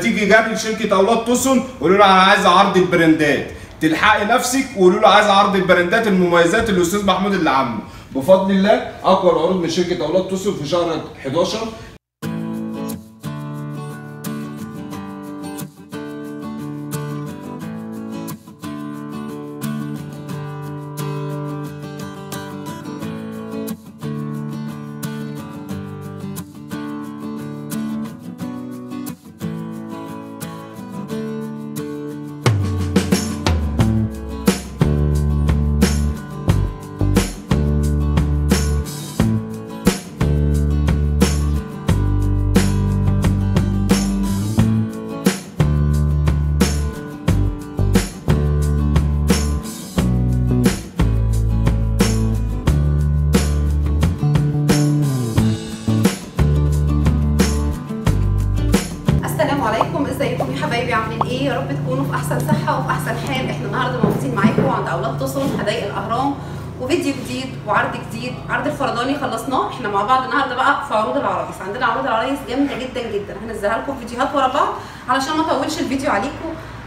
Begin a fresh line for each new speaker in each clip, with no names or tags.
تيجي جري لشركه اولاد توسون قولوا له انا عايز عرض البراندات تلحقي نفسك وقولوا له عايز عرض البراندات المميزات اللي الاستاذ محمود اللي عامله بفضل الله اقوى العروض من شركه اولاد توسون في شهر 11
السلام عليكم ازيكم يا حبايبي عاملين ايه يا رب تكونوا في احسن صحه وفي احسن حال احنا النهارده موجودين معاكم عند اولاد تصل حدائق الاهرام وفيديو جديد وعرض جديد عرض الفرداني خلصناه احنا مع بعض النهارده بقى في عروض العرايس عندنا عروض العرايس جامده جدا جدا هنزلها لكم فيديوهات ورا بعض علشان ما اطولش الفيديو عليكم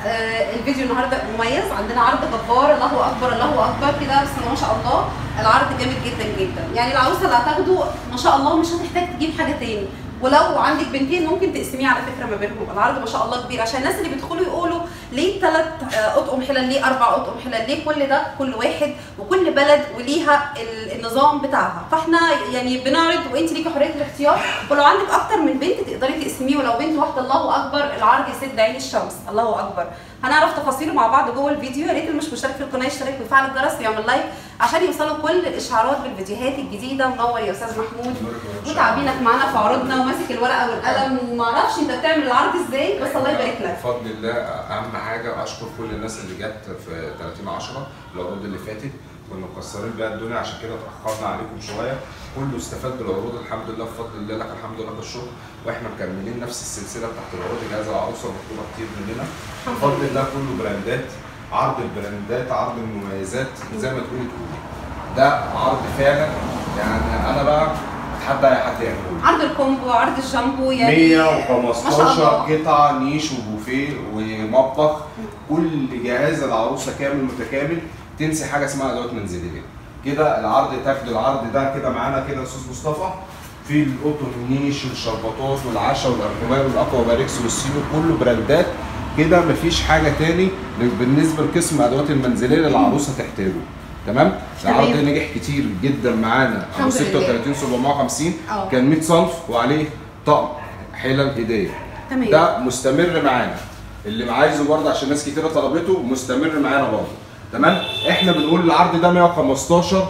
آه الفيديو النهارده مميز عندنا عرض جبار الله اكبر الله اكبر كده بسم الله ما شاء الله العرض جامد جدا جدا يعني العروسه اللي هتاخده ما شاء الله مش هتحتاج تجيب حاجه تاني ولو عندك بنتين ممكن تقسميه على فكره ما بينهم العرض ما شاء الله كبير عشان الناس اللي بيدخلوا يقولوا ليه ثلاث اطقم حلال ليه اربع اطقم حلال ليه كل ده كل واحد وكل بلد وليها ال- النظام بتاعها فاحنا يعني بنعرض وانت ليكي حريه الاختيار ولو عندك اكتر من بنت تقدري تقسميه ولو بنت واحده الله اكبر العرض يسد عين الشمس الله اكبر هنعرف تفاصيله مع بعض جوه الفيديو يا ريت اللي مش مشترك في القناه يشترك ويفعل الجرس ويعمل لايك عشان يوصلوا كل الاشعارات بالفيديوهات الجديده منور يا استاذ محمود وتعبينك معانا في عروضنا وماسك الورقه والقلم ومعرفش انت بتعمل العرض ازاي بس الله يبارك لك
بفضل الله اهم حاجه اشكر كل الناس اللي جت في 30 10 العروض اللي فاتت كنا مكسرين بيها الدنيا عشان كده اتاخرنا عليكم شويه كله استفاد بالعروض الحمد لله بفضل الله لك الحمد لله بالشكر واحنا مكملين نفس السلسله بتاعت العروض جهاز العروسه مطلوبه كتير مننا بفضل الله كله براندات عرض البراندات عرض المميزات زي ما تقولي تقولي ده عرض فعلا يعني انا بقى اتحدى اي حد يعمله
عرض الكومبو عرض الجامبو يعني ما شاء
115
الله.
قطعة نيش وبوفيه ومطبخ كل جهاز العروسة كامل متكامل تنسي حاجة اسمها أدوات منزلية كده العرض تاخد العرض ده كده معانا كده يا أستاذ مصطفى في القطن النيش والشربطات والعشا والأرجوان والأقوى باركس والسيلو كله براندات كده مفيش حاجة تاني بالنسبة لقسم الأدوات المنزلية اللي العروسة تحتاجه تمام؟ العرض ده نجح كتير جدا معانا
الحمد لله.
36 750
اه.
كان 100 صنف وعليه طقم حلل هديه
تمام
ده مستمر معانا اللي عايزه برضه عشان ناس كتيره طلبته مستمر معانا برضه تمام احنا بنقول العرض ده 115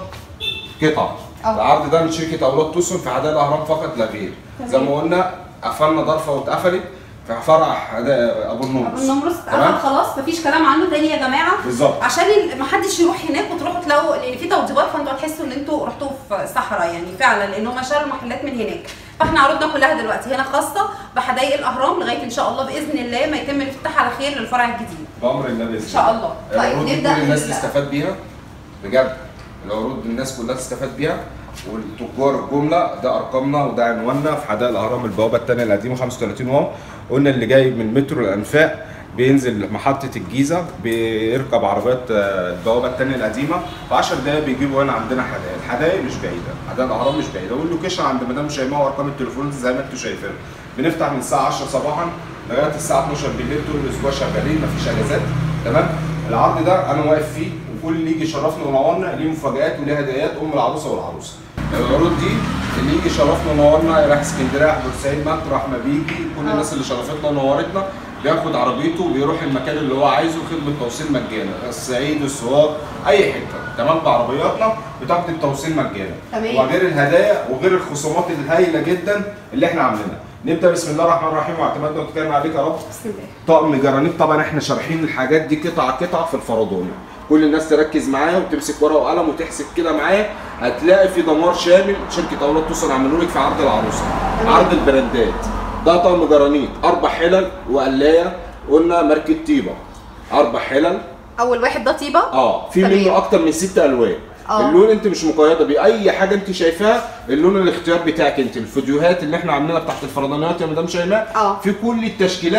قطعه
اه.
العرض ده من شركه اولاد توسن في حدائق الاهرام فقط لا غير
تمام.
زي ما قلنا قفلنا ضرفه واتقفلت في فرع حدائق ابو
ابو
النمرس
النمرس
تمام.
قفل خلاص مفيش كلام عنه تاني يا جماعه
بالظبط
عشان ال- محدش يروح هناك وتروحوا تلاقوا لان في توضيبات فانتوا هتحسوا ان انتوا رحتوا في صحراء يعني فعلا لان هم شالوا المحلات من هناك فاحنا عروضنا كلها دلوقتي هنا خاصه بحدائق الاهرام لغايه ان شاء الله باذن الله ما يتم الافتتاح على خير للفرع الجديد
بامر الله باذن
ان شاء الله
العروض دي كل الناس
بال-
تستفاد بيها بجد العروض دي الناس كلها تستفاد بيها والتجار الجمله ده ارقامنا وده عنواننا في حدائق الاهرام البوابه الثانيه القديمه 35 واو قلنا اللي جاي من مترو الانفاق بينزل محطة الجيزة بيركب عربيات آه، البوابة الثانية القديمة في 10 دقايق بيجيبوا هنا عندنا حدائق، الحدائق مش بعيدة، حدائق الأهرام مش بعيدة، واللوكيشن عند مدام شيماء وأرقام التليفون زي ما أنتم شايفين. بنفتح من الساعة 10 صباحا لغاية الساعة 12 بالليل طول الأسبوع شغالين مفيش أجازات، تمام؟ العرض ده أنا واقف فيه وكل اللي يجي يشرفنا وينورنا ليه مفاجآت وليه هدايات أم العروسة والعروسة. العروض دي اللي يجي يشرفنا وينورنا رايح اسكندريه رايح بورسعيد مطرح ما بيجي كل الناس اللي شرفتنا ونورتنا بياخد عربيته وبيروح المكان اللي هو عايزه خدمه توصيل مجانا الصعيد السواق اي حته تمام بعربياتنا بتاخد التوصيل مجانا
تمام.
وغير الهدايا وغير الخصومات الهائله جدا اللي احنا عاملينها نبدا بسم الله الرحمن الرحيم واعتمادنا واتكلنا عليك يا رب
بسم الله
طقم جرانيت طبعا احنا شارحين الحاجات دي قطعه قطعه في الفرضاني كل الناس تركز معايا وتمسك ورقه وقلم وتحسب كده معايا هتلاقي في دمار شامل شركه اولاد توصل عملوا لك في عرض العروسه
تمام.
عرض البراندات ده طقم جرانيت اربع حلل وقلايه قلنا ماركه طيبه اربع حلل
اول واحد ده طيبه
اه في
تمام.
منه اكتر من ست الوان
آه.
اللون انت مش مقيده بيه اي حاجه انت شايفاها اللون الاختيار بتاعك انت الفيديوهات اللي احنا عاملينها بتاعت الفرضانيات يا مدام شيماء
آه.
في كل التشكيلات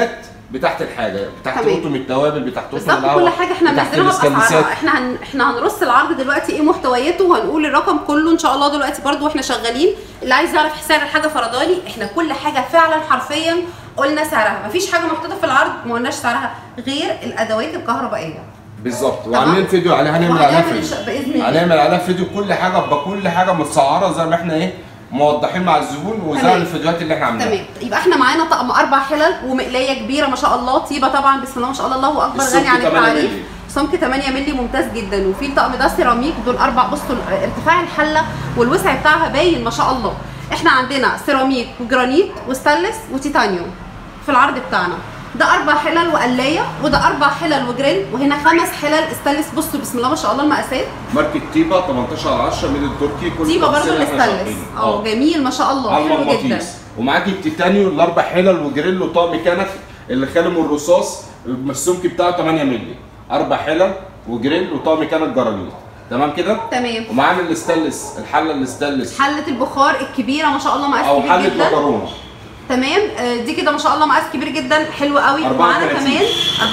بتاعت الحاجه بتاعت
تمام.
قطم التوابل بتاعت قطم
بالظبط
القهوه
كل حاجه احنا
بتاعت
منزلينها
الاسكندسات.
باسعارها احنا هن... احنا هنرص العرض دلوقتي ايه محتوياته وهنقول الرقم كله ان شاء الله دلوقتي برضو واحنا شغالين اللي عايز يعرف سعر الحاجه فرداني احنا كل حاجه فعلا حرفيا قلنا سعرها مفيش حاجه محطوطه في العرض ما قلناش سعرها غير الادوات الكهربائيه
بالظبط
تمام.
وعاملين فيديو عليها هنعمل عليها
وهنعمل
فيديو
إن شاء- باذن الله
هنعمل عليها فيديو كل حاجه بكل حاجه متسعره زي ما احنا ايه موضحين مع الزبون وزي
تمام.
الفيديوهات اللي احنا عاملينها
تمام يبقى احنا معانا طقم اربع حلل ومقلايه كبيره ما شاء الله طيبه طبعا بسم الله ما شاء الله الله اكبر
السمك
غني عن
8
التعريف
مللي.
سمك 8 مللي ممتاز جدا وفي الطقم ده سيراميك دول اربع بصوا ارتفاع الحله والوسع بتاعها باين ما شاء الله احنا عندنا سيراميك وجرانيت وستانلس وتيتانيوم في العرض بتاعنا ده اربع حلل وقلايه وده اربع حلل وجريل وهنا خمس حلل استانلس بصوا بسم الله ما شاء الله المقاسات
ماركه تيبا 18 على 10 من التركي كل
طيبه برضه
تفاصيلها احنا
الاستانلس
شاطرين.
اه جميل ما شاء الله
على
حلو جدا
المغناطيس ومعاكي التيتانيو الاربع حلل وجريل وطقم كنف اللي خالم الرصاص السمك بتاعه 8 مللي اربع حلل وجريل وطقم كنف جرانيت تمام كده
تمام
ومعانا الاستانلس الحله الاستانلس
حله البخار الكبيره ما شاء الله مقاس
او
كبير
حله
جدا
مكرونه
تمام آه، دي كده ما شاء الله مقاس كبير جدا حلو قوي ومعانا
34.
كمان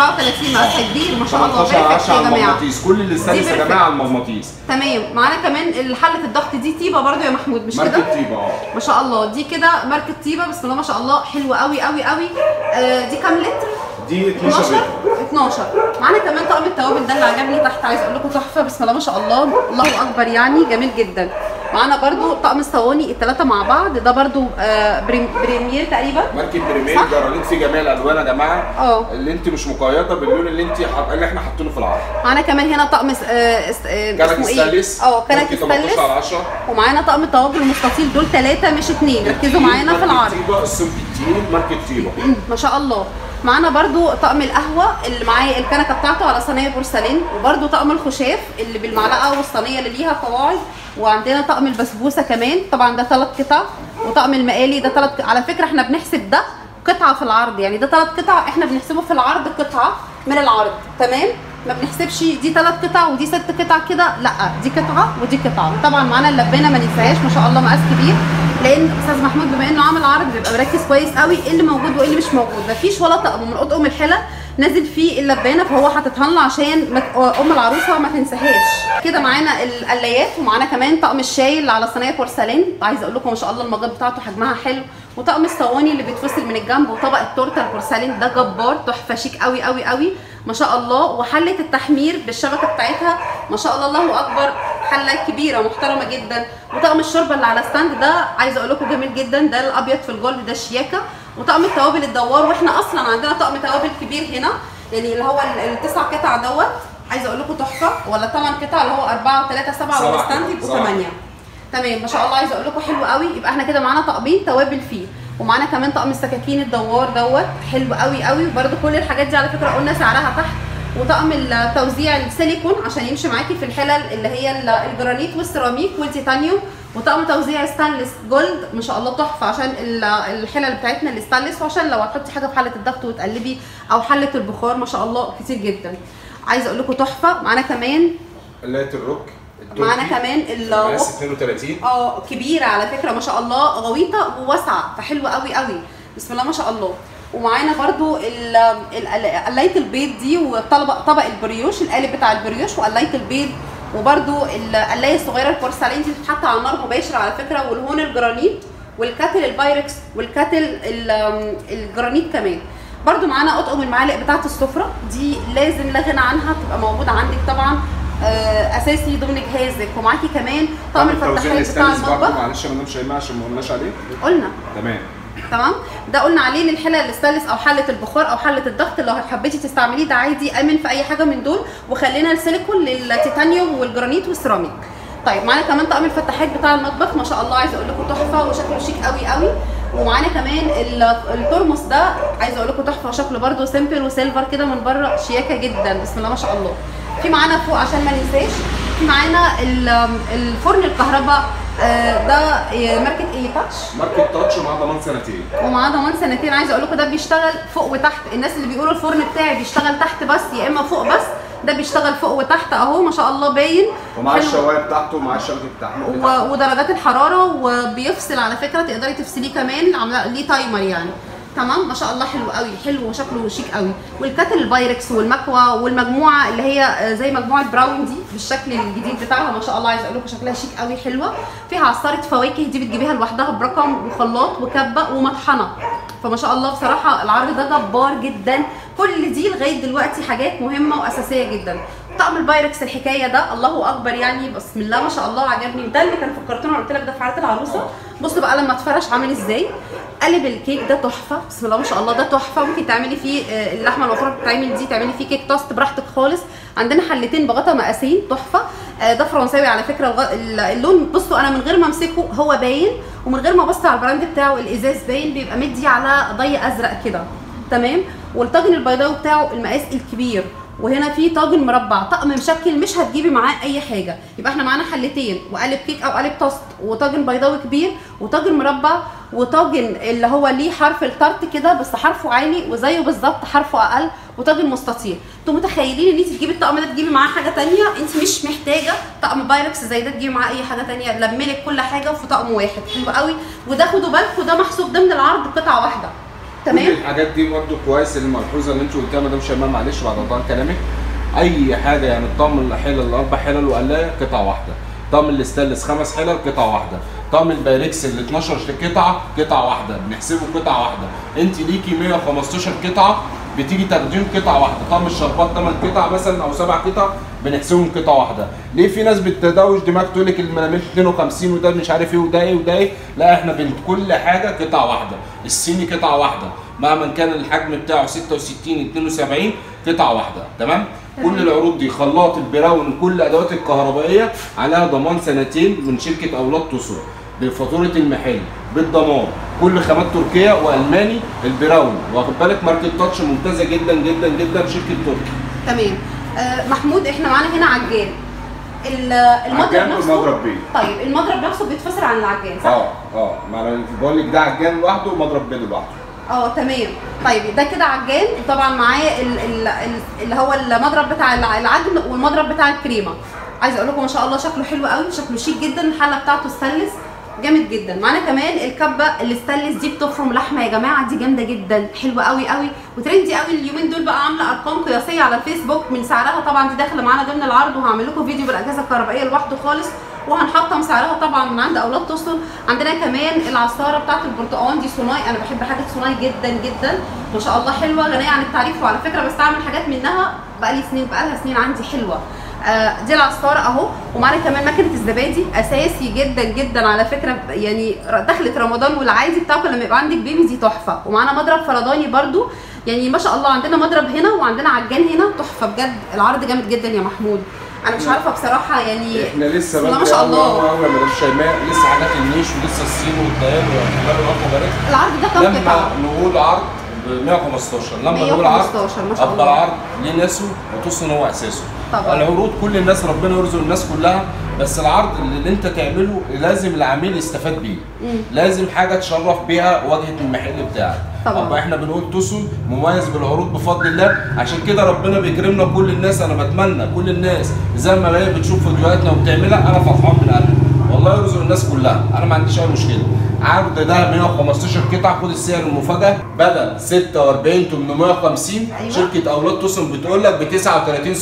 34 مقاسها كبير ما شاء الله
18 على
بيرفكت
10
يا
على
جماعه
المغناطيس كل الاستانلس يا
perfect.
جماعه على المغناطيس
تمام معانا كمان حله الضغط دي طيبه برضو يا محمود مش كده
ماركه تيبا اه
ما شاء الله دي كده ماركه طيبه بسم الله ما شاء الله حلوه قوي قوي قوي آه دي كام لتر
دي 12
12
لتر
12 معانا كمان طقم التوابل ده اللي عجبني تحت عايز اقول لكم تحفه بسم الله ما شاء الله الله اكبر يعني جميل جدا معانا برضو طقم الصواني الثلاثه مع بعض ده برضو آه بريم بريمير تقريبا
ماركه بريمير
صح؟
جرانيت في جميع الالوان يا جماعه
اه
اللي انت مش مقيده باللون اللي انت حط... اللي احنا حاطينه في العرض
معانا كمان هنا طقم س- آه س- آه
كنك
اسمه ايه؟
ستانلس
اه كنك
ماركة 18
ستانلس
على 10
ومعانا طقم الطوابل المستطيل دول ثلاثه مش اثنين ركزوا معانا في
ماركة
العرض
تيبا السمك التقيل ماركه تيبا
ما شاء الله معانا برضو طقم القهوه اللي معاه الكنكه بتاعته على صينيه بورسلين وبرضو طقم الخشاف اللي بالمعلقه والصينيه اللي ليها قواعد وعندنا طقم البسبوسه كمان طبعا ده ثلاث قطع وطقم المقالي ده ثلاث على فكره احنا بنحسب ده قطعه في العرض يعني ده ثلاث قطع احنا بنحسبه في العرض قطعه من العرض تمام ما بنحسبش دي ثلاث قطع ودي ست قطع كده لا دي قطعه ودي قطعه طبعا معانا اللبانه ما ننساهاش ما شاء الله مقاس كبير لان استاذ محمود بما انه عامل عرض بيبقى مركز كويس قوي ايه اللي موجود وايه اللي مش موجود مفيش ولا طقم من اطقم الحلل نازل فيه اللبانه فهو حاططها لنا عشان ما ت- ام العروسه ما تنساهاش كده معانا القلايات ومعانا كمان طقم الشاي اللي على صينيه بورسلين عايزه اقول لكم ما شاء الله المجات بتاعته حجمها حلو وطقم الصواني اللي بيتفصل من الجنب وطبق التورته البورسلين ده جبار تحفه شيك قوي قوي قوي ما شاء الله وحله التحمير بالشبكه بتاعتها ما شاء الله الله اكبر حله كبيره محترمه جدا وطقم الشوربه اللي على ستاند ده عايزه اقول لكم جميل جدا ده الابيض في الجولد ده الشياكه وطقم التوابل الدوار واحنا اصلا عندنا طقم توابل كبير هنا يعني اللي هو ال- التسع قطع دوت عايزه اقول لكم تحفه ولا ثمان قطع اللي هو 4 و3 7
سبعة.
والستاند يبقوا
سبعة.
8 تمام ما شاء الله عايزه اقول لكم حلو قوي يبقى احنا كده معانا طقمين توابل فيه ومعانا كمان طقم السكاكين الدوار دوت حلو قوي قوي وبرده كل الحاجات دي على فكره قلنا سعرها تحت وطقم التوزيع السيليكون عشان يمشي معاكي في الحلل اللي هي ال- الجرانيت والسيراميك والتيتانيوم وطقم توزيع ستانلس جولد ما شاء الله تحفه عشان ال- الحلل بتاعتنا الستانلس وعشان لو هتحطي حاجه في حله الضغط وتقلبي او حله البخار ما شاء الله كتير جدا عايزه اقول لكم تحفه معانا كمان
قلايه الروك التركي
معانا كمان ال
مقاس 32
اه كبيره على فكره ما شاء الله غويطه وواسعه فحلوه قوي قوي بسم الله ما شاء الله ومعانا برضو ال- ال- قلايه البيض دي وطبق طبق البريوش القالب بتاع البريوش وقلايه البيض وبرضو القلايه الصغيره البورسلين دي بتتحط على نار مباشره على فكره والهون الجرانيت والكاتل البايركس والكاتل ال- الجرانيت كمان برضو معانا اطقم المعالق بتاعه السفره دي لازم لا غنى عنها تبقى موجوده عندك طبعا آه، اساسي ضمن جهازك ومعاكي كمان طقم الفتحات بتاع
برضه
المطبخ
معلش يا مدام شيماء عشان ما قلناش عليه
قلنا
تمام
تمام ده قلنا عليه للحله الستانلس او حله البخار او حله الضغط لو حبيتي تستعمليه ده عادي امن في اي حاجه من دول وخلينا السيليكون للتيتانيوم والجرانيت والسيراميك طيب معانا كمان طقم الفتحات بتاع المطبخ ما شاء الله عايزه اقول لكم تحفه وشكله شيك قوي قوي ومعانا كمان ال- الترمس ده عايزه اقول لكم تحفه وشكله برده سيمبل وسيلفر كده من بره شياكه جدا بسم الله ما شاء الله في معانا فوق عشان ما ننساش في معانا ال- الفرن الكهرباء آه، ده آه، ماركه ايه تاتش
ماركه تاتش مع ضمان سنتين
ومعاه ضمان سنتين عايزه اقول لكم ده بيشتغل فوق وتحت الناس اللي بيقولوا الفرن بتاعي بيشتغل تحت بس يا اما فوق بس ده بيشتغل فوق وتحت اهو ما شاء الله باين
ومع
حلو.
الشوايه بتاعته ومع الشبكه بتاعته
و- ودرجات الحراره وبيفصل على فكره تقدري تفصليه كمان عامله ليه تايمر يعني تمام ما شاء الله حلو قوي حلو وشكله شيك قوي والكاتل البايركس والمكوى والمجموعه اللي هي آه، زي مجموعه براون دي بالشكل الجديد بتاعها ما شاء الله عايز اقول لكم شكلها شيك قوي حلوه فيها عصاره فواكه دي بتجيبيها لوحدها برقم وخلاط وكبه ومطحنه فما شاء الله بصراحه العرض ده جبار جدا كل دي لغايه دلوقتي حاجات مهمه واساسيه جدا طقم البايركس الحكايه ده الله اكبر يعني بسم الله ما شاء الله عجبني ده اللي كان في الكرتونه قلت لك ده في عاده العروسه بص بقى لما اتفرش عامل ازاي قالب الكيك ده تحفه بسم الله ما شاء الله ده تحفه ممكن تعملي فيه آه، اللحمه المفرومه بتتعمل دي تعملي فيه كيك توست براحتك خالص عندنا حلتين بغطا مقاسين تحفه آه، ده فرنساوي على فكره الغ- ال- اللون بصوا انا من غير ما امسكه هو باين ومن غير ما ابص على البراند بتاعه الازاز باين بيبقى مدي على ضي ازرق كده تمام والطاجن البيضاوي بتاعه المقاس الكبير وهنا في طاجن مربع طقم مشكل مش هتجيبي معاه اي حاجه يبقى احنا معانا حلتين وقالب كيك او قالب توست وطاجن بيضاوي كبير وطاجن مربع وطاجن اللي هو ليه حرف الطرت كده بس حرفه عالي وزيه بالظبط حرفه اقل وطاجن مستطيل انتوا متخيلين ان انت تجيبي الطقم ده تجيبي معاه حاجه تانية انت مش محتاجه طقم بايركس زي ده تجيبي معاه اي حاجه تانية لملك كل حاجه في طقم واحد حلو قوي وده خدوا بالكم ده محسوب ضمن العرض قطعه واحده
كل
تمام
الحاجات دي برضو كويس الملحوظه اللي انت قلتيها مدام شيماء معلش بعد قطع كلامك اي حاجه يعني الطقم الحلل الاربع حلل وقلايه قطعه واحده طقم الاستانلس خمس حلل قطعه واحده طقم البايركس ال 12 قطعه قطعه واحده بنحسبه قطعه واحده انت ليكي 115 قطعه بتيجي تاخديهم قطعه واحده طقم الشربات 8 قطع مثلا او 7 قطع بنحسبهم قطعه واحده ليه في ناس بتدوش دماغ تقول لك الملاميل 52 وده مش عارف ايه وده ايه وده ايه لا احنا بنت كل حاجه قطعه واحده الصيني قطعه واحده مهما كان الحجم بتاعه 66 72 قطعه واحده تمام كل العروض دي خلاط البراون كل ادوات الكهربائيه عليها ضمان سنتين من شركه اولاد تصل بفاتوره المحل بالضمان كل خامات تركيه والماني البراون واخد بالك ماركه تاتش ممتازه جدا جدا جدا شركه تركي
تمام آه محمود احنا معانا هنا عجان ال- المضرب
عجان
نفسه
والمضرب بيه.
طيب المضرب نفسه بيتفصل عن العجان صح؟
اه اه ما انا بقول لك ده عجان لوحده ومضرب بيل لوحده
اه تمام طيب ده كده عجان وطبعا معاه ال- ال- ال- اللي هو المضرب بتاع الع- العجن والمضرب بتاع الكريمه عايزه اقول لكم ما شاء الله شكله حلو قوي شكله شيك جدا الحله بتاعته ستانلس جامد جدا معانا كمان الكبه الستانلس دي بتفرم لحمه يا جماعه دي جامده جدا حلوه قوي قوي وترندي قوي اليومين دول بقى عامله ارقام قياسيه على الفيسبوك من سعرها طبعا دي داخله معانا ضمن العرض وهعمل لكم فيديو بالاجهزه الكهربائيه لوحده خالص وهنحطم سعرها طبعا من عند اولاد تصل عندنا كمان العصاره بتاعت البرتقال دي صناي انا بحب حاجه صناي جدا جدا ما شاء الله حلوه غنيه عن التعريف وعلى فكره بستعمل حاجات منها بقالي سنين بقالها سنين عندي حلوه آه، دي العصاره اهو ومعانا كمان ماكينه الزبادي اساسي جدا جدا على فكره يعني ر- دخلت رمضان والعادي بتاعكم لما يبقى عندك بيبي دي تحفه ومعانا مضرب فرداني برده يعني ما شاء الله عندنا مضرب هنا وعندنا عجان هنا تحفه بجد العرض جامد جدا يا محمود انا مش عارفه بصراحه يعني
احنا لسه
بسم الله ما
بدري
شاء
أوي
الله
أوي أوي يا مدام شيماء لسه حاجات النيش ولسه الصين والديان والحمام والأخضر
العرض ده كام
لما
قطعه؟
نقول عرض ب 115 لما نقول عرض
115 ما شاء
افضل
الله.
عرض ليه ناسه وتصن هو اساسه
طبعا.
العروض كل الناس ربنا يرزق الناس كلها بس العرض اللي انت تعمله لازم العميل يستفاد بيه
مم.
لازم حاجه تشرف بيها واجهه المحل بتاعك
طبعا.
أما احنا بنقول توسن مميز بالعروض بفضل الله عشان كده ربنا بيكرمنا كل الناس انا بتمنى كل الناس زي ما هي بتشوف فيديوهاتنا وبتعملها انا فرحان من قلبي والله يرزق الناس كلها انا ما عنديش اي مشكله عرض ده 115 قطعه خد السعر المفاجاه بدل 46 850
أيوة.
شركه اولاد توسن بتقول لك ب 39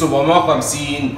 750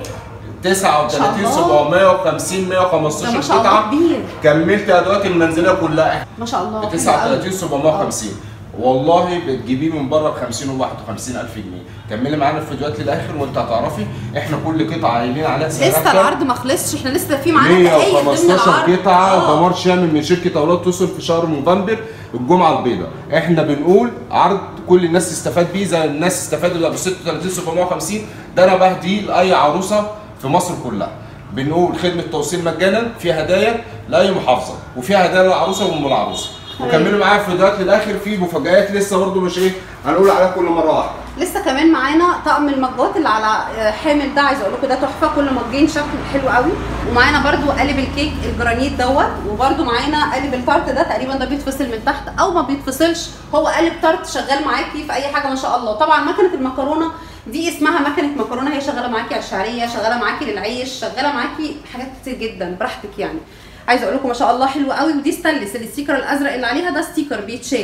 39
ما شاء الله.
750
ده ما
115
شاء الله
قطعه
كبير
كملت ادوات المنزليه كلها
ما شاء الله
ب
حلو
39
قوي.
750 والله بتجيبيه من بره ب 50 و 51 الف جنيه كملي معانا الفيديوهات للاخر وانت هتعرفي احنا كل قطعه قايلين عليها سعرها
لسه
كام.
العرض ما خلصش احنا لسه في معانا دقايق ضمن
115
العرض
قطعه
آه.
ودمار شامل من شركه اولاد توصل في شهر نوفمبر الجمعه البيضاء احنا بنقول عرض كل الناس تستفاد بيه زي الناس استفادوا ب 36 750 ده انا بهديه لاي عروسه في مصر كلها بنقول خدمه توصيل مجانا في هدايا لاي محافظه وفي هدايا للعروسه وام العروسه
تمام.
وكملوا معايا الفيديوهات للاخر في مفاجآت لسه برضو مش ايه هنقول عليها كل مره واحده
لسه كمان معانا طقم المجات اللي على آه، حامل ده عايزه اقول لكم ده تحفه كل مجين شكله حلو قوي ومعانا برده قالب الكيك الجرانيت دوت وبرده معانا قالب التارت ده تقريبا ده بيتفصل من تحت او ما بيتفصلش هو قالب تارت شغال معاكي في اي حاجه ما شاء الله طبعا مكنه المكرونه دي اسمها مكنه مكرونه هي شغاله معاكي على الشعريه شغاله معاكي للعيش شغاله معاكي حاجات كتير جدا براحتك يعني عايزه اقول لكم ما شاء الله حلو قوي ودي ستانلس الستيكر الازرق اللي عليها ده ستيكر بيتشال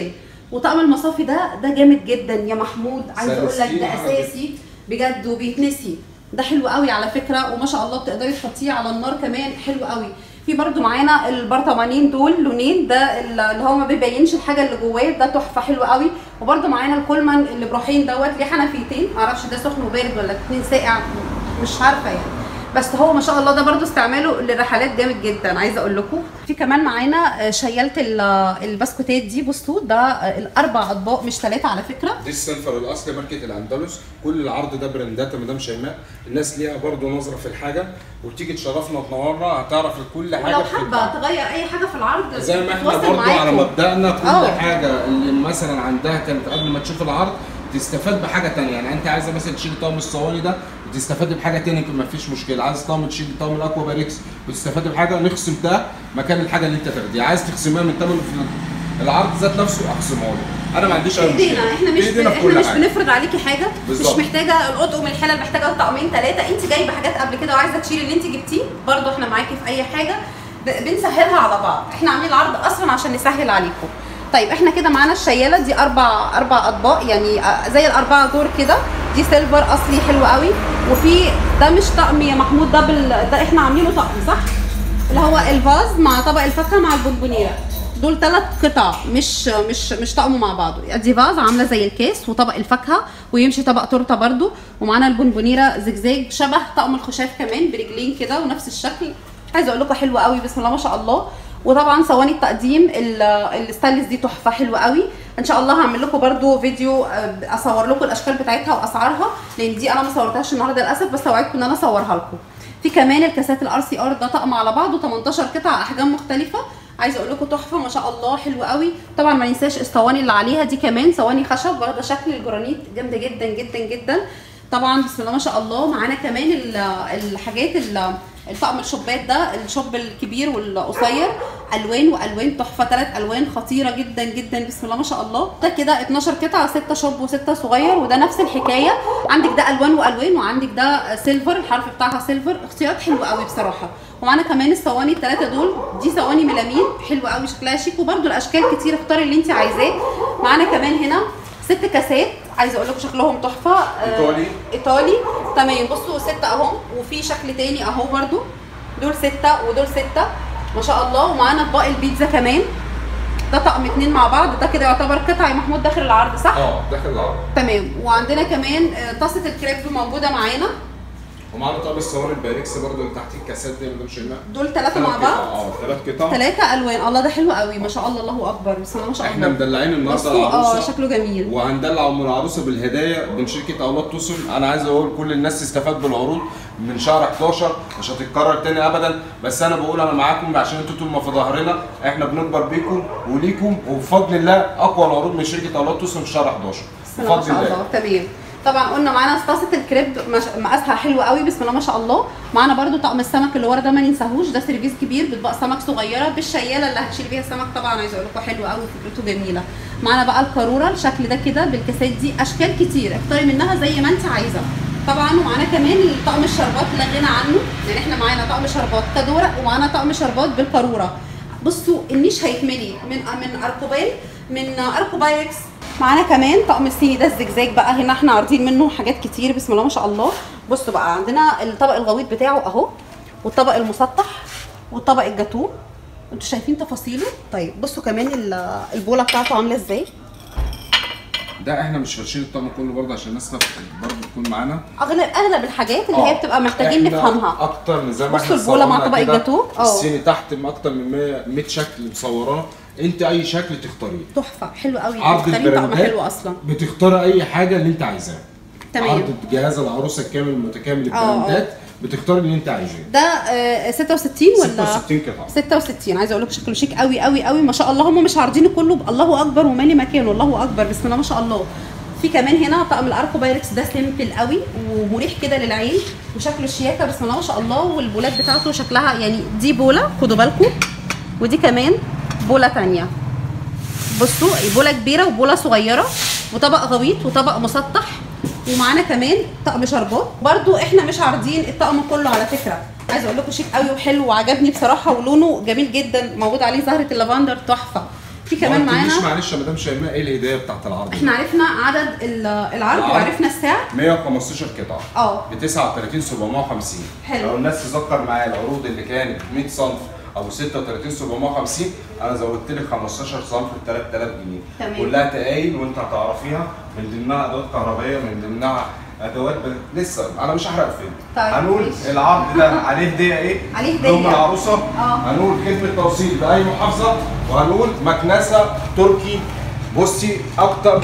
وطقم المصافي ده ده جامد جدا يا محمود عايزه اقول لك
سلستين
ده
حاجة
اساسي بجد وبيتنسي ده حلو قوي على فكره وما شاء الله بتقدري تحطيه على النار كمان حلو قوي في برضو معانا البرطمانين دول لونين ده اللي هو ما بيبينش الحاجه اللي جواه ده تحفه حلو قوي وبرضو معانا الكولمان اللي بروحين دوت ليه حنفيتين معرفش ده سخن وبارد ولا اتنين ساقع مش عارفه يعني بس هو ما شاء الله ده برضو استعماله للرحلات جامد جدا عايزه اقول لكم في كمان معانا شياله ال- البسكوتات دي بصوا ده الاربع اطباق مش ثلاثه على فكره
دي السلفر الاصلي ماركه الاندلس كل العرض ده براندات يا مدام شيماء الناس ليها برضو نظره في الحاجه وبتيجي تشرفنا وتنورنا هتعرف كل حاجه
ولو
في
حابه
البتاع.
تغير اي حاجه في العرض
زي ما احنا
تتواصل
برضو على
معاكم.
مبدأنا كل
اه.
حاجه اللي مثلا عندها كانت قبل ما تشوف العرض تستفاد بحاجه تانية يعني انت عايزه مثلا تشيل طقم الصواني ده وتستفاد بحاجه تانية ما فيش مشكله عايز طقم تشيل طقم الاكوا باريكس وتستفاد بحاجه نخصم ده مكان الحاجه اللي انت تاخديها عايز تخصمها من ثمن العرض ذات نفسه اخصمه لك انا ما عنديش اي مشكله
بايدينا احنا مش
بإيدينا في
احنا
كل
مش
حاجة.
بنفرض عليكي حاجه
بالظبط.
مش محتاجه القطقم الحلل محتاجه طقمين ثلاثه انت جايبه حاجات قبل كده وعايزه تشيلي اللي انت جبتيه برضو احنا معاكي في اي حاجه ب- بنسهلها على بعض احنا عاملين العرض اصلا عشان نسهل عليكم طيب احنا كده معانا الشياله دي اربع اربع اطباق يعني آه، زي الاربعه دور كده دي سيلفر اصلي حلو قوي وفي ده مش طقم يا محمود ده بال... ده احنا عاملينه طقم صح اللي هو الفاز مع طبق الفاكهه مع البونبونيره دول ثلاث قطع مش مش مش طقم مع بعضه دي فاز عامله زي الكاس وطبق الفاكهه ويمشي طبق تورته برده ومعانا البونبونيره زجزاج شبه طقم الخشاف كمان برجلين كده ونفس الشكل عايزه اقول لكم حلوه قوي بسم الله ما شاء الله وطبعا صواني التقديم ال- الستانلس دي تحفه حلوه قوي ان شاء الله هعمل لكم برده فيديو آه، اصور لكم الاشكال بتاعتها واسعارها لان دي انا ما صورتهاش النهارده للاسف بس اوعدكم ان انا اصورها لكم في كمان الكاسات الار سي ار ده طقم على بعضه 18 قطعه احجام مختلفه عايزه اقول لكم تحفه ما شاء الله حلو قوي طبعا ما ننساش الصواني اللي عليها دي كمان صواني خشب واخده شكل الجرانيت جامده جدا جدا جدا طبعا بسم الله ما شاء الله معانا كمان ال- الحاجات ال- الطقم الشوبات ده الشوب الكبير والقصير الوان والوان تحفه ثلاث الوان خطيره جدا جدا بسم الله ما شاء الله ده كده 12 قطعه 6 شوب و6 صغير وده نفس الحكايه عندك ده الوان والوان وعندك ده سيلفر الحرف بتاعها سيلفر اختيارات حلوه قوي بصراحه ومعانا كمان الصواني الثلاثه دول دي صواني ميلامين حلوه قوي شكلها شيك وبرده الاشكال كتير اختاري اللي انت عايزاه معانا كمان هنا ست كاسات عايزه اقول لكم شكلهم تحفه آه،
إيطالي.
ايطالي تمام بصوا ستة اهم وفي شكل تاني اهو برضو دول ستة ودول ستة ما شاء الله ومعانا اطباق البيتزا كمان ده طقم اتنين مع بعض ده كده يعتبر قطعة يا محمود داخل العرض صح؟
اه داخل العرض
تمام وعندنا كمان آه، طاسة الكريب موجودة معانا
ومعانا طقم الصواني الباريكس برضو اللي تحت الكاسات دي يا مدام شيماء
دول ثلاثة مع
ثلاث قطع،
بعض
اه ثلاث قطع
ثلاثة الوان الله ده حلو قوي ما شاء الله الله اكبر بسم الله ما شاء
احنا
الله
مدلعين النهارده
بصوا اه
العروسه
شكله جميل
وهندلع ام العروسه بالهدايا من شركه اولاد توصل انا عايز اقول كل الناس تستفاد بالعروض من شهر 11 مش هتتكرر تاني ابدا بس انا بقول انا معاكم عشان انتوا طول ما في ظهرنا احنا بنكبر بيكم وليكم وبفضل الله اقوى العروض من شركه اولاد توصل في شهر 11
بسم الله ما شاء الله تمام طبعا قلنا معانا طاسه الكريب مش- مقاسها حلو قوي بسم الله ما شاء الله معانا برده طقم السمك اللي ورا ده ما ننساهوش ده سيرفيس كبير بيطبق سمك صغيره بالشياله اللي هتشيل بيها السمك طبعا عايزه اقول لكم حلو قوي فكرته جميله معانا بقى القاروره الشكل ده كده بالكاسات دي اشكال كتير اختاري منها زي ما انت عايزه طبعا ومعانا كمان طقم الشربات لا غنى عنه يعني احنا معانا طقم شربات كدورق ومعانا طقم شربات بالقاروره بصوا النيش هيتملي من من اركوبال من اركوبايركس معانا كمان طقم الصيني ده الزجزاج بقى هنا احنا عارضين منه حاجات كتير بسم الله ما شاء الله بصوا بقى عندنا الطبق الغويط بتاعه اهو والطبق المسطح والطبق الجاتوه انتوا شايفين تفاصيله طيب بصوا كمان ال- البوله بتاعته عامله ازاي
ده احنا مش فرشين الطقم كله برضه عشان الناس برضه تكون معانا
اغلب اغلب الحاجات اللي هي
آه.
بتبقى محتاجين
إحنا
نفهمها
اكتر من زي ما
بصوا
احنا
البولة مع
صورنا
طبق
كده،
الجاتوه. آه.
الصيني تحت من اكتر من 100 100 شكل مصوراه انت اي شكل تختاريه
تحفه حلو قوي
عرض
مختارين طقم
البراندات
حلو اصلا
بتختار اي حاجه اللي انت عايزاها
تمام.
عرض جهاز العروسه الكامل المتكامل
آه، آه.
البراندات بتختار اللي انت عايزاه
ده آه، 66 ولا
66 قطعه
66 عايزه اقول لكم شكله شيك قوي قوي قوي ما شاء الله هم مش عارضينه كله ب- الله اكبر ومالي مكانه الله اكبر بسم الله ما شاء الله في كمان هنا طقم الاركو بايركس ده سيمبل قوي ومريح كده للعين وشكله شياكه بسم الله ما شاء الله والبولات بتاعته شكلها يعني دي بوله خدوا بالكم ودي كمان بوله تانية بصوا بوله كبيره وبوله صغيره وطبق غويط وطبق مسطح ومعانا كمان طقم شربات برضو احنا مش عارضين الطقم كله على فكره عايزه اقول لكم شيك قوي وحلو وعجبني بصراحه ولونه جميل جدا موجود عليه زهره اللافندر تحفه في كمان
ما قلتليش
معانا
معلش يا مدام شيماء ايه الهديه بتاعت العرض
احنا عرفنا عدد ال- العرض
العرض.
وعرفنا السعر
115 قطعه
اه
ب 39 750
حلو.
لو الناس تذكر معايا العروض اللي كانت 100 صنف او 36 750 انا زودت لك 15 صنف ب 3000 جنيه
تمام.
كلها تقايل وانت هتعرفيها من ضمنها ادوات كهربائيه من ضمنها ادوات ب... لسه انا مش هحرق الفيلم
طيب،
هنقول
ماشي.
العرض ده عليه هديه ايه؟
عليه هدية.
ام العروسه
اه.
هنقول خدمه توصيل باي محافظه وهنقول مكنسه تركي بصي اكتر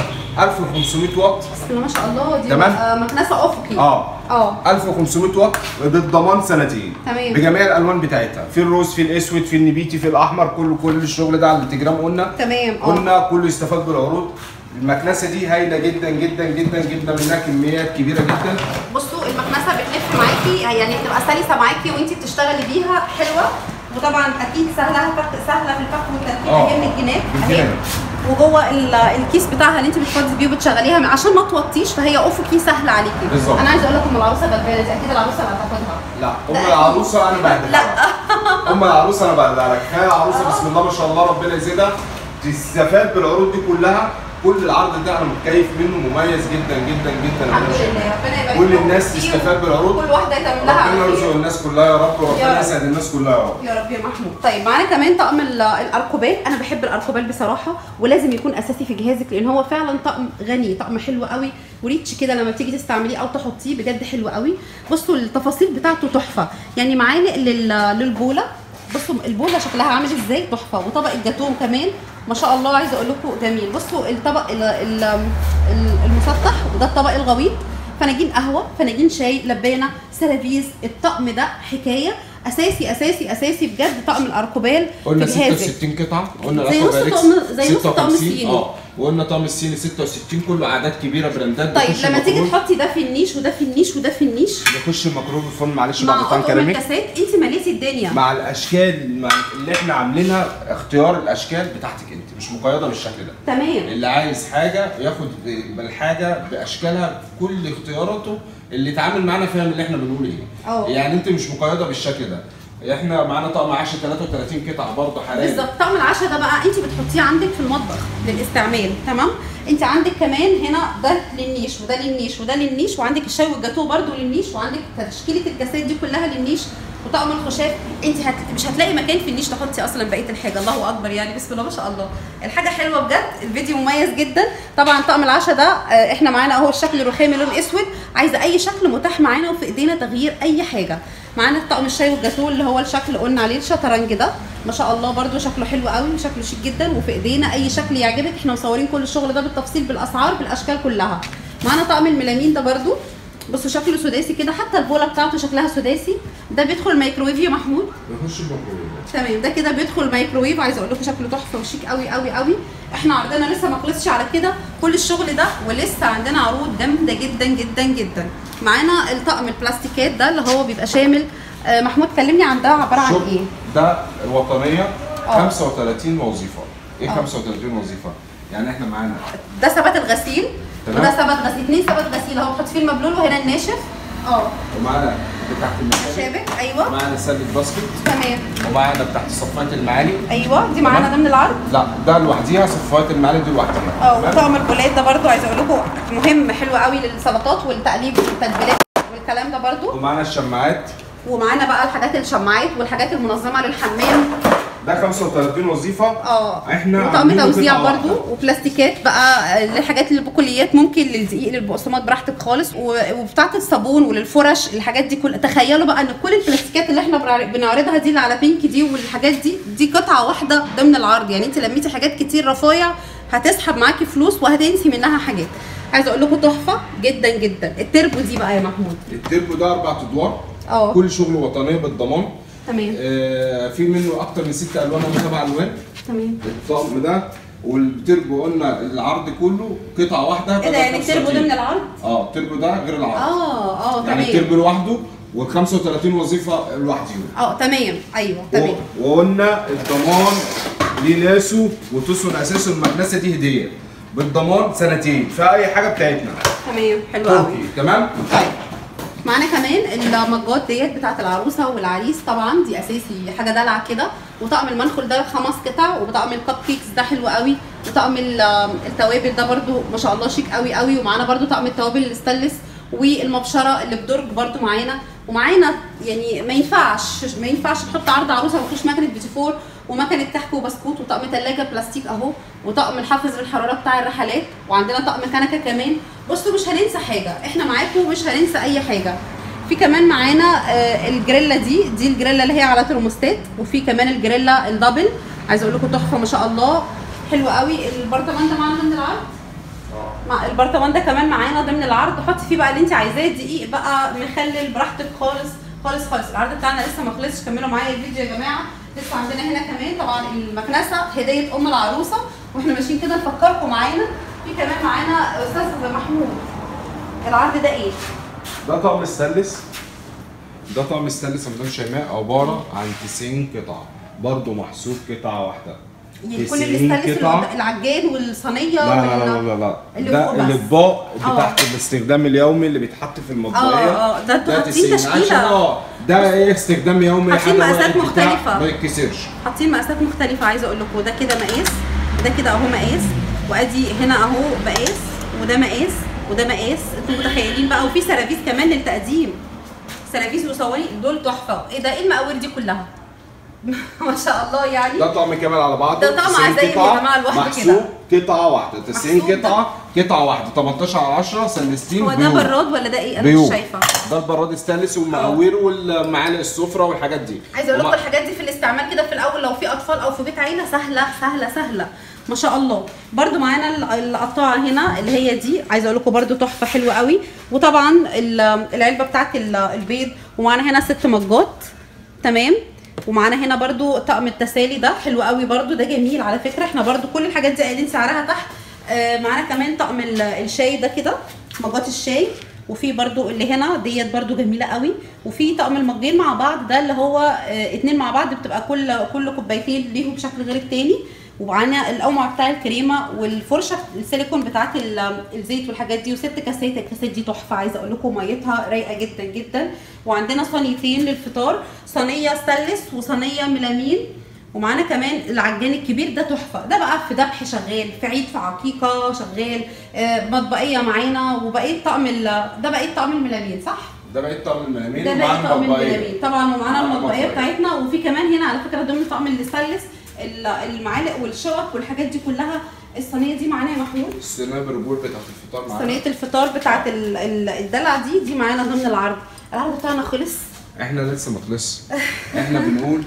1500 واط
بسم الله ما شاء الله دي
تمام.
آه، مكنسه افقي
اه
اه
1500 واط بالضمان سنتين
تمام.
بجميع الالوان بتاعتها في الروز في الاسود في النبيتي في الاحمر كله كل الشغل ده على التليجرام قلنا
تمام اه
قلنا كله يستفاد بالعروض المكنسه دي هايله جدا جدا جدا جدا منها كميات كبيره جدا
بصوا المكنسه بتلف معاكي يعني بتبقى سلسه معاكي وانت بتشتغلي بيها حلوه وطبعا اكيد سهله فك سهله في الفك والتركيب
اه.
اهي من الجناب اهي
بالجناب.
وجوه ال- الكيس بتاعها اللي انت بتفضي بيه وبتشغليها عشان ما توطيش فهي افقي سهله عليكي
بالظبط.
انا عايزه اقول لكم العروسه غلبانه دي اكيد العروسه اللي هتاخدها
لا
لا.
ام العروسه انا بعدها لا ام العروسه انا بعدها لك هي عروسه بسم الله ما شاء الله ربنا يزيدها تستفاد بالعروض دي كلها كل العرض ده انا متكيف منه مميز جدا جدا جدا
الحمد
يا باشا.
لله ربنا يبارك
كل
لكم
الناس
فيه.
تستفاد بالعروض
كل واحده يتمم لها
ربنا
على
يرزق
خير.
الناس كلها يا رب
يا
وربنا
رب.
يسعد الناس كلها يا رب
يا رب يا محمود طيب معانا كمان طقم ال- الاركوبال انا بحب الاركوبال بصراحه ولازم يكون اساسي في جهازك لان هو فعلا طقم غني طقم حلو قوي وريتش كده لما تيجي تستعمليه او تحطيه بجد حلو قوي بصوا التفاصيل بتاعته تحفه يعني معالق لل- للبوله بصوا البوله شكلها عامل ازاي تحفه وطبق الجاتوه كمان ما شاء الله عايزه اقول لكم جميل بصوا الطبق ال- ال- ال- المسطح وده الطبق الغويط فناجين قهوه فناجين شاي لبانه سرافيز الطقم ده حكايه اساسي اساسي اساسي بجد طقم الاركوبال
قلنا
في جهازك.
66 قطعه قلنا
زي
الأكوا
نص
باريكس
طقم- زي نص طقم
56.
الصيني.
اه وقلنا طقم الصيني 66 كله اعداد كبيره براندات
طيب
بيخش
لما تيجي
الميكرويف-
تحطي ده في النيش وده في النيش وده في النيش
يخش الميكرويف الفرن معلش
مع
بعد طبعا
اطقم
كلامك
الكاسات انت مليتي الدنيا
مع الاشكال مع اللي احنا عاملينها اختيار الاشكال بتاعتك انت مش مقيده بالشكل ده
تمام
اللي عايز حاجه ياخد بالحاجه باشكالها كل اختياراته اللي اتعامل معانا فاهم اللي احنا بنقول ايه
اه.
يعني انت مش مقيده بالشكل ده احنا معانا طقم عشا 33 قطعه برضه حراري
بالظبط طقم العشاء ده بقى انت بتحطيه عندك في المطبخ للاستعمال تمام انت عندك كمان هنا ده للنيش وده للنيش وده للنيش وعندك الشاي والجاتوه برده للنيش وعندك تشكيله الكاسات دي كلها للنيش وطقم الخشاف انت هت... مش هتلاقي مكان في النيش تحطي اصلا بقيه الحاجه الله اكبر يعني بسم الله ما شاء الله الحاجه حلوه بجد الفيديو مميز جدا طبعا طقم العشاء ده اه، احنا معانا اهو الشكل الرخامي لون اسود عايزه اي شكل متاح معانا وفي ايدينا تغيير اي حاجه معانا طقم الشاي والجاتوه اللي هو الشكل اللي قلنا عليه الشطرنج ده ما شاء الله برده شكله حلو قوي وشكله شيك جدا وفي ايدينا اي شكل يعجبك احنا مصورين كل الشغل ده بالتفصيل بالاسعار بالاشكال كلها معانا طقم الميلامين ده برده بصوا شكله سداسي كده حتى البوله بتاعته شكلها سداسي ده بيدخل الميكروويف يا محمود
بيخش الميكرويف
تمام ده كده بيدخل الميكروويف عايزه اقول لكم شكله تحفه وشيك قوي قوي قوي احنا عرضنا لسه ما خلصش على كده كل الشغل ده ولسه عندنا عروض جامده جدا جدا جدا معانا الطقم البلاستيكات ده اللي هو بيبقى شامل آه، محمود كلمني عن ده عباره عن
شوف
ايه
ده الوطنيه
اه.
35 وظيفه ايه
اه.
35 وظيفه يعني احنا معانا
ده ثبت الغسيل
تمام.
وده ثبت غسيل اثنين ثبت غسيل اهو بحط فيه المبلول وهنا الناشف اه
ومعانا بتاعت المشابك
شابك ايوه
معانا سله باسكت
تمام
ومعانا بتاعت صفات المعالي
ايوه دي معانا
تمام.
ضمن العرض
لا ده لوحديها صفات المعالي دي لوحديها
اه
تمام؟
وطقم البولات ده برضو عايزه اقول لكم مهم حلو قوي للسلطات والتقليب والتتبيلات والكلام ده برضو
ومعانا الشماعات
ومعانا بقى الحاجات الشماعات والحاجات المنظمه للحمام
ده 35 وظيفه
اه
احنا
وطقم
عاملينه
توزيع
قطعة
برضو
واحدة.
وبلاستيكات بقى للحاجات للبقوليات ممكن للدقيق للبقسماط براحتك خالص و- وبتاعه الصابون وللفرش الحاجات دي كل تخيلوا بقى ان كل البلاستيكات اللي احنا بنعر- بنعرضها دي اللي على بينك دي والحاجات دي دي قطعه واحده ضمن العرض يعني انت لميتي حاجات كتير رفايع هتسحب معاكي فلوس وهتنسي منها حاجات عايزه اقول لكم تحفه جدا جدا التربو دي بقى يا محمود
التربو ده اربع ادوار
اه
كل شغل وطنيه بالضمان
تمام
آه في منه اكتر من ست الوان او سبع الوان
تمام
الطقم ده والتربو قلنا العرض كله قطعه واحده
ايه ده يعني التربو ضمن العرض؟
اه التربو ده غير العرض
اه اه
يعني
تمام
التربو لوحده وال 35 وظيفه لوحدهم
اه تمام ايوه تمام
و- وقلنا الضمان ليه ناسه وتصل اساسه المكنسه دي هديه بالضمان سنتين في اي حاجه بتاعتنا
تمام حلو قوي
تركي تمام
طيب معانا كمان المجات ديت بتاعت العروسه والعريس طبعا دي اساسي حاجه دلع كده وطقم المنخل ده خمس قطع وطقم الكب كيكس ده حلو قوي وطقم ال- التوابل ده برده ما شاء الله شيك قوي قوي ومعانا برده طقم التوابل الاستانلس والمبشره اللي بدرج برده معانا ومعانا يعني ما ينفعش ما ينفعش نحط عرض عروسه ما فيهوش مكنه بيتي فور ومكنه كحك وبسكوت وطقم ثلاجه بلاستيك اهو وطقم الحافظ بالحراره بتاع الرحلات وعندنا طقم كنكه كمان بصوا مش هننسى حاجه احنا معاكم مش هننسى اي حاجه في كمان معانا آه، الجريلا دي دي الجريلا اللي هي على ترموستات وفي كمان الجريلا الدبل عايزه اقول لكم تحفه ما شاء الله حلو قوي البرطمان ده معانا ضمن العرض مع البرطمان ده كمان معانا ضمن العرض حطي فيه بقى اللي انت عايزاه دقيق بقى مخلل براحتك خالص خالص خالص العرض بتاعنا لسه ما خلصش كملوا معايا الفيديو يا جماعه لسه عندنا هنا كمان طبعا المكنسه هديه ام العروسه واحنا ماشيين كده نفكركم معانا في كمان معانا استاذ محمود العرض ده ايه؟
ده طقم الستانلس ده طقم الستانلس يا مدام شيماء عباره عن 90 قطعه برضه محسوب قطعه واحده
يعني كل
90
الاستانلس
قطعة.
اللي- العجان والصينيه
لا لا لا
وال-
لا لا
اللي
ده
فوق بس.
الاطباق
آه.
بتاعت الاستخدام اليومي اللي بيتحط في المطبخيه
اه اه ده انتوا حاطين
90 عشان
تشكيله
اه ده ايه استخدام يومي
حاطين
حاجة
مقاسات
وقت بتاع
مختلفة.
ما يتكسرش
حاطين مقاسات مختلفة عايزة اقول لكم ده كده مقاس ده كده اهو مقاس وادي هنا اهو مقاس وده مقاس وده مقاس انتوا متخيلين بقى وفي سرافيس كمان للتقديم سرافيس وصواني دول تحفة ايه ده ايه المقاور دي كلها ما شاء الله يعني
ده طقم كامل على بعضه
ده طقم
90
عزايم يا
قطعة،
جماعة لوحده
محسوب قطعه واحده 90
محسوب ده.
قطعه قطعه واحده 18 على 10 سلستين
هو ده
بيور.
براد ولا ده ايه انا
بيور.
مش شايفة
ده البراد ستانلس والمقاوير والمعالق السفره والحاجات دي
عايزه اقول لكم
وما-
الحاجات دي في الاستعمال كده في الاول لو في اطفال او في بيت عيله سهله سهله سهله ما شاء الله برده معانا ال- القطاعه هنا اللي هي دي عايزه اقول لكم برده تحفه حلوه قوي وطبعا ال- العلبه بتاعت ال- البيض ومعانا هنا ست مجات تمام ومعانا هنا برده طقم التسالي ده حلو قوي برده ده جميل على فكره احنا برده كل الحاجات دي قايلين سعرها تحت آه معانا كمان طقم ال- الشاي ده كده مجات الشاي وفي برضو اللي هنا ديت برضو جميله قوي وفي طقم المجين مع بعض ده اللي هو آه اتنين مع بعض بتبقى كل كل كوبايتين ليهم بشكل غير التاني ومعانا القومع بتاع الكريمه والفرشه السيليكون بتاعت ال- الزيت والحاجات دي وست كاسات الكاسات دي تحفه عايزه اقول لكم ميتها رايقه جدا جدا وعندنا صينيتين للفطار صينيه ستانلس وصينيه ميلامين ومعانا كمان العجان الكبير ده تحفه ده بقى في ذبح شغال في عيد في عقيقه شغال آه، مطبقيه معانا وبقيه طقم ال- ده بقيه طقم الميلامين صح
ده بقيت طقم الملامين
ده
ومعاه
بقيه طقم
المطبقية.
الميلامين طبعا ومعانا
معاه
المطبقيه
المطبقية.
بتاعتنا وفي كمان هنا على فكره ضمن طقم الاستانلس ال- المعالق والشوك والحاجات دي كلها الصينيه دي معانا يا محمود
الصينيه برجول بتاعت الفطار معانا
صينيه الفطار بتاعت ال- ال- الدلع دي دي معانا ضمن العرض العرض بتاعنا خلص
احنا لسه ما خلصش احنا بنقول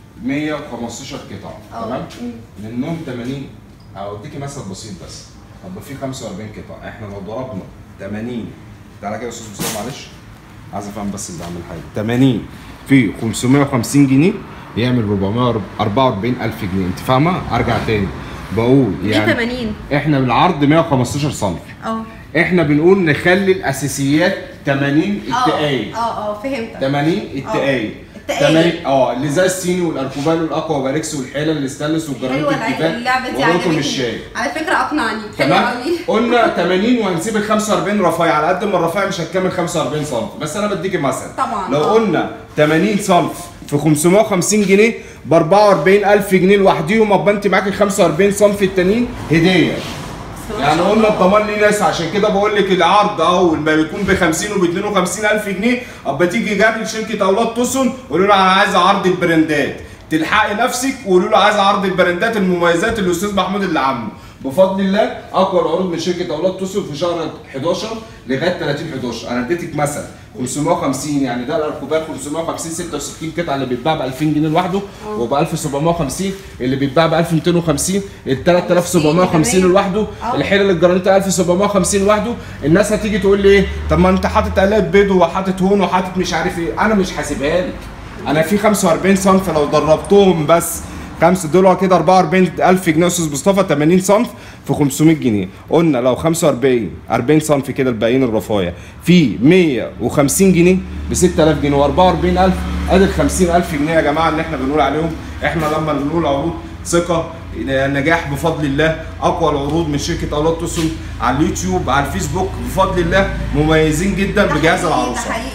115 قطعه
اه.
تمام
مم.
منهم 80 اوديكي مثل بسيط بس طب في 45 قطعه احنا لو ضربنا 80 تعالى كده يا استاذ مصطفى معلش عايز افهم بس اللي عامل حاجه 80 في 550 جنيه يعمل 444 الف جنيه انت فاهمه ارجع تاني بقول
ليه
يعني
80
احنا بالعرض 115 سم
اه
احنا بنقول نخلي الاساسيات 80 التقايل
اه اه فهمتك
80 التقايل
التقايل.
80 اه اللي زي الصيني والاركوبال والاقوى وباركس والحيله الاستانلس والجرانيت
حلوه الع-
الكبار
اللعبه دي
ورقم
عجبتني
الشاي
على فكره اقنعني حلوه
تمام
قوي
قلنا 80 وهنسيب ال 45 رفايع على قد ما الرفايع مش هتكمل 45 سم بس انا بديك مثل
طبعاً،
لو
آه.
قلنا 80 سم في 550 جنيه ب 44000 جنيه لوحديهم ابقى انت معاك ال 45 سم التانيين هديه يعني قلنا الضمان ليه ناس عشان كده بقول لك العرض اول ما بيكون ب 50 وب 52 الف جنيه ابقى تيجي جري لشركه اولاد توسن قولوا له انا عايز عرض البراندات تلحقي نفسك وقولوا له عايز عرض البراندات المميزات اللي الاستاذ محمود اللي عامله بفضل الله اقوى العروض من شركه اولاد توسن في شهر 11 لغايه 30 11 انا اديتك مثل 550 يعني ده الاركوبات 550 66 قطعه اللي بيتباع ب 2000 جنيه لوحده وب 1750 اللي بيتباع ب 1250 ال 3750
كمان.
لوحده
اه.
الحيله للجرانيت 1750 لوحده الناس هتيجي تقول لي ايه طب ما انت حاطط الاف بيض وحاطط هون وحاطط مش عارف ايه انا مش حاسبها لك انا في 45 صنف لو دربتهم بس خمسة دول كده 44000 جنيه يا استاذ مصطفى 80 صنف في 500 جنيه قلنا لو 45 40 صنف كده الباقيين الرفايع في 150 جنيه ب 6000 جنيه و44000 ادي ال 50000 جنيه يا جماعه اللي احنا بنقول عليهم احنا لما بنقول عروض ثقه نجاح بفضل الله اقوى العروض من شركه اولاد توسن على اليوتيوب على الفيسبوك بفضل الله مميزين جدا
ده
بجهاز
حقيقي،
العروسه
ده حقيقي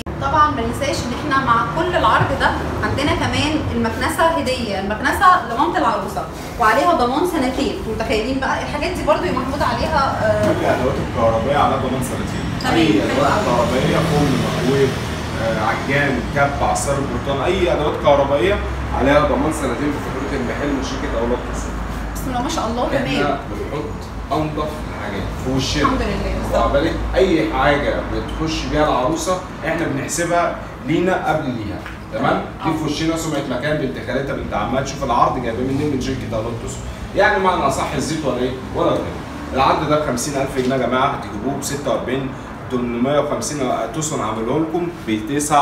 طبعا ما ننساش ان احنا مع كل العرض ده عندنا كمان المكنسه هديه المكنسه لمامه العروسه وعليها ضمان سنتين انتوا متخيلين بقى الحاجات دي برضو يا محمود عليها آه،
كل الادوات الكهربائيه على ضمان سنتين
تمام.
اي ادوات كهربائيه فرن ميكروويف آه، عجان كب عصير برتقال اي ادوات كهربائيه عليها ضمان سنتين بفاتوره المحل من شركه اولاد تصل
بسم الله ما شاء الله تمام
احنا بنحط انضف الحاجات في وشنا
الحمد لله بالظبط.
واخد بالك اي حاجه بتخش بيها العروسه احنا بنحسبها لينا قبل ليها تمام دي في وشنا سمعه مكان بنت خالتها بنت عمها تشوف العرض جايباه منين من شركه اولاد تصل يعني معنى اصح الزيت ولا ايه ولا غيره العرض ده ب 50000 جنيه يا جماعه هتجيبوه ب 46 850 تصن عامله لكم ب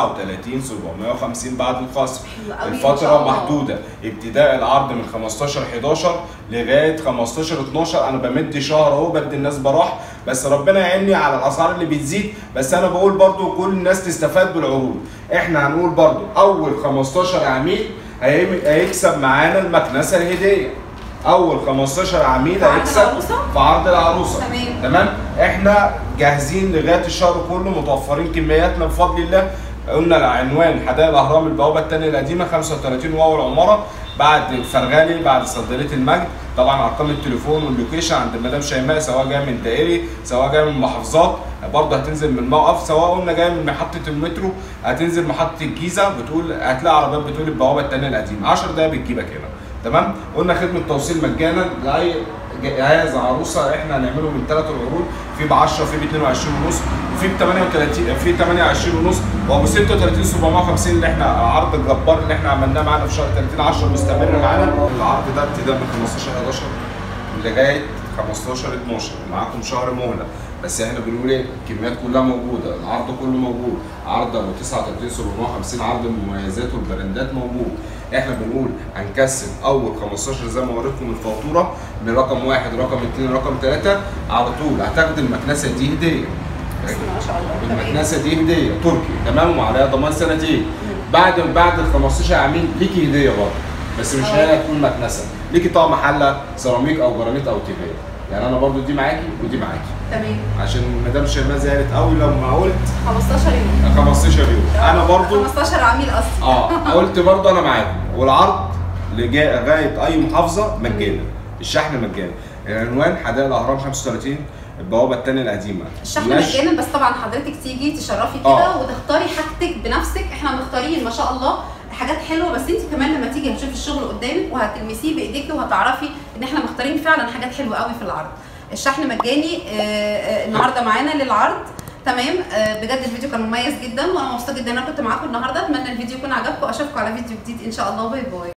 39 750 بعد الخصم
حلو قوي ما شاء
الفتره
الله.
محدوده ابتداء العرض من 15 11 لغايه 15 12 انا بمد شهر اهو بدي الناس براح بس ربنا يعيني على الاسعار اللي بتزيد بس انا بقول برضو كل الناس تستفاد بالعروض احنا هنقول برضو اول 15 عميل هيم- هيكسب معانا المكنسه الهديه اول 15 عميل
في عرض
هيكسب
العروسة؟
في عرض العروسه
تمام.
تمام احنا جاهزين لغايه الشهر كله متوفرين كمياتنا بفضل الله قلنا العنوان حدائق الاهرام البوابه الثانيه القديمه 35 واو العماره بعد الفرغالي بعد صيدليه المجد طبعا ارقام التليفون واللوكيشن عند مدام شيماء سواء جاي من دائري سواء جاي من المحافظات برضه هتنزل من الموقف سواء قلنا جاي من محطه المترو هتنزل محطه الجيزه بتقول هتلاقي عربيات بتقول البوابه الثانيه القديمه 10 دقايق بتجيبك هنا تمام قلنا خدمه توصيل مجانا لاي جهاز عروسه احنا هنعمله من ثلاث العروض في ب 10 في ب 22 ونص في ب 38 في 28 ونص وابو 36 750 اللي احنا عرض الجبار اللي احنا عملناه معانا في شهر 30 10 مستمر معانا العرض ده ابتداء من 15 11 لغايه 15 12 معاكم شهر مهله بس احنا بنقول ايه الكميات كلها موجوده العرض كله موجود عرض ابو 39 750 عرض المميزات والبراندات موجود احنا بنقول هنكسب اول 15 زي ما وريتكم الفاتوره من رقم واحد رقم اثنين رقم ثلاثه على طول هتاخد المكنسه دي هديه
بسم الله ما شاء الله تمام
المكنسه دي هديه تركي تمام وعليها ضمان سنتين بعد بعد ال 15 عميل ليكي هديه برضه بس مش
اه.
هي هتكون مكنسه ليكي طقم حله سيراميك او جرانيت او تيفال يعني انا برضو دي معاكي ودي معاكي
تمام
عشان مدام شيماء زعلت قوي لما قلت
15 يوم
15 يوم انا برضو
15 عميل اصلا
اه قلت برضو انا معاكم والعرض لجا- لغايه اي محافظه مجانا الشحن مجانا العنوان حدائق الاهرام 35 البوابه الثانيه القديمه
الشحن
ماشي؟
مجانا بس طبعا حضرتك تيجي تشرفي كده
اه.
وتختاري حاجتك بنفسك احنا مختارين ما شاء الله حاجات حلوه بس انت كمان لما تيجي هتشوفي الشغل قدامك وهتلمسيه بايديك وهتعرفي ان احنا مختارين فعلا حاجات حلوه قوي في العرض الشحن مجاني آه، آه، النهارده معانا للعرض تمام آه، بجد الفيديو كان مميز جدا وانا مبسوطه جدا ان انا كنت معاكم النهارده اتمنى الفيديو يكون عجبكم اشوفكم على فيديو جديد ان شاء الله باي باي